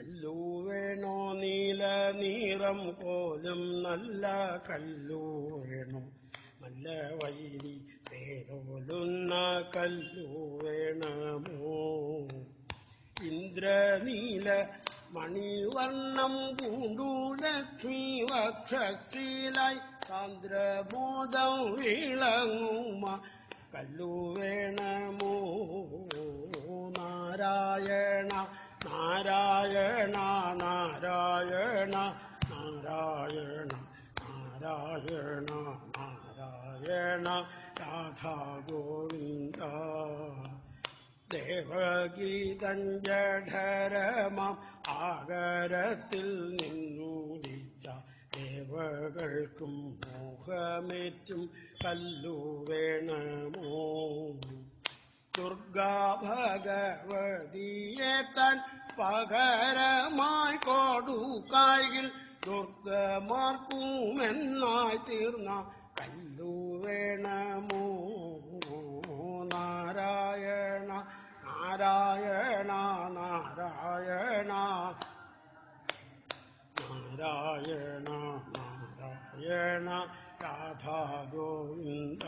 കല്ലു വേണോ നീല നീറം പോലും നല്ല കല്ലു വേണോ നല്ല വൈരി പേരോലുന്ന കല്ലു വേണമോ ഇന്ദ്രനീല മണിവർണ്ണം പൂണ്ടു ലക്ഷ്മി വക്ഷശീലായി സാന്ദ്രബോധം വിളങ്ങുമ കല്ലു വേണമോ നാരായണ നാരായണ നാരായണ നാരായണ നാരായണ നാരായണ രാധാ ഗോവിന്ദ ദേവഗീതഞ്ജഠരമാം ആകരത്തിൽ നിന്നുദിച്ച ദേവകൾക്കും മോഹമേറ്റും കല്ലു വേണമോ ദുർഗാ ഭഗവതിയെ തൻ പകരമായി കൊടുക്കായിൽ ദുർഗമാർക്കുമെന്നായി തീർന്ന കല്ലു വേണമോ നാരായണ നാരായണ നാരായണ നാരായണ നാരായണ രാധാ ഗോവിന്ദ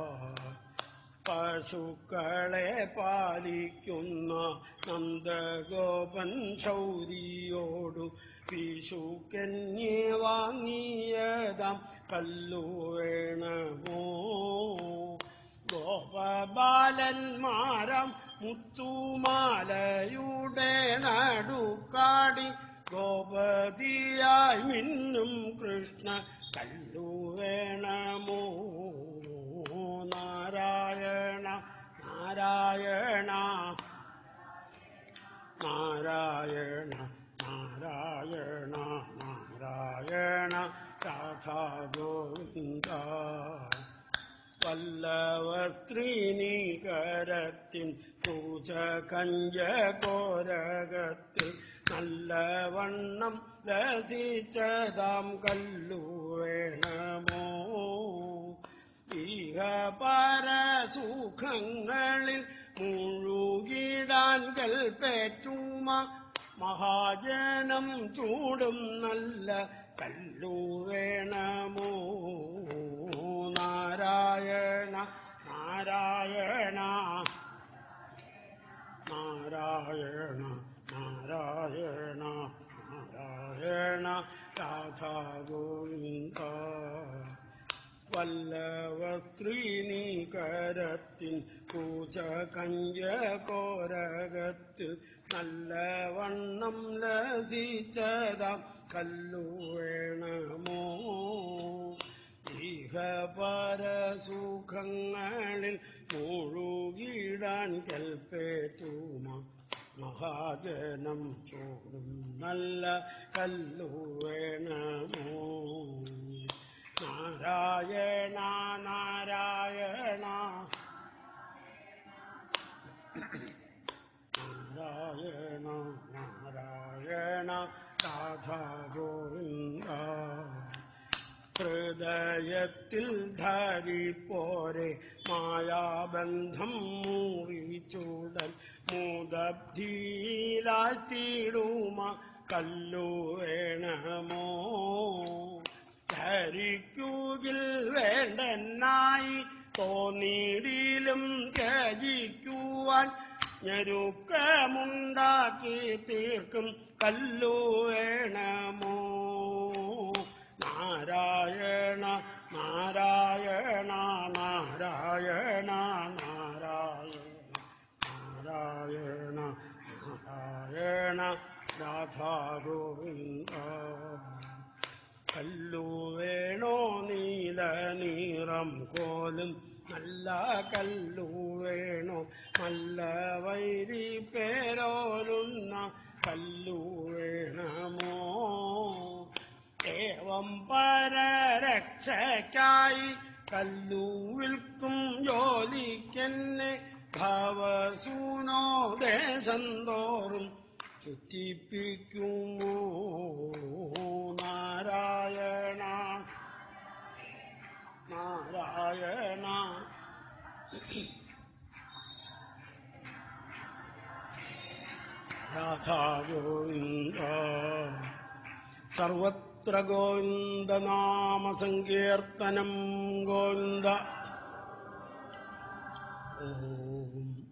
പശുക്കളെ പാലിക്കുന്ന നന്ദഗോപൻ ചൗരിയോടു വിഷുക്കന്യെ വാങ്ങിയതാം കല്ലു വേണമോ ഗോപബാലന്മാരം മുത്തുമാലയുടെ നടുക്കാടി ഗോപതിയായി മിന്നും കൃഷ്ണ കല്ലു വേണമോ നാരായണ നാരായണ നാരായണ നാരായണ നാരായണ രാധാ ഗോവിന്ദ വല്ലവസ്ത്രീനീകരത്തിൻ പൂജ കഞ്ച കോരകത്തിൽ നല്ലവണ്ണം രസിച്ചതാം കല്ലു വേണമോ ഈഹ പരസുഖങ്ങളിൽ മുഴുകിടാൻ കൽപ്പേറ്റുമ മഹാജനം ചൂടും നല്ല കല്ലു വേണമോ നാരായണ നാരായണ നാരായണ നാരായണ നാരായണ രാധാ ഗോവിന്ദ വല്ലവസ്ത്രീനീകരത്തിൻ പൂജ കഞ്ച കോരകത്തിൽ നല്ലവണ്ണം ലസിച്ചതാം കല്ലു വേണമോ ഇഹ പരസുഖങ്ങളിൽ മുഴുകിടാൻ കൽപ്പേറ്റുമ മഹാജനം ചൂടും നല്ല കല്ലു വേണമോ നാരായണ നാരായണ നാരായണ നാരായണ രാധാ ഗോവിന്ദ ഹൃദയത്തിൽ ധരിപ്പോരെ മായാബന്ധം മൂറിച്ചൂടൽ മൂതബ്ധിയിലാത്തിടുമ കല്ലു വേണമോ ധരിക്കുകിൽ വേണ്ടെന്നായി തോന്നിയിടിലും ത്യജിക്കുവാൻ ഞെരുക്കമുണ്ടാക്കി തീർക്കും കല്ലു വേണമോ നാരായണ നാരായണ നാരായണ നാരായണ നാരായണ നാരായണ രാധാ ഗോവിന്ദ കല്ലു വേണോ നീല നീറം കോലും നല്ല കല്ലു വേണോ നല്ല വൈരി പേരോലുന്ന കല്ലു വേണമോ ഏവം പരരക്ഷയ്ക്കായി കല്ലു വിൽക്കും ജോലിക്കെന്നെ ഭവസൂനോ ദേശം തോറും ചുറ്റിപ്പിക്കുമോ നാരായണ നാരായണ രാധാ ഗോവിന്ദ സർവത്ര ഗോവിന്ദനാമ സങ്കീർത്തനം ഗോവിന്ദ ഓം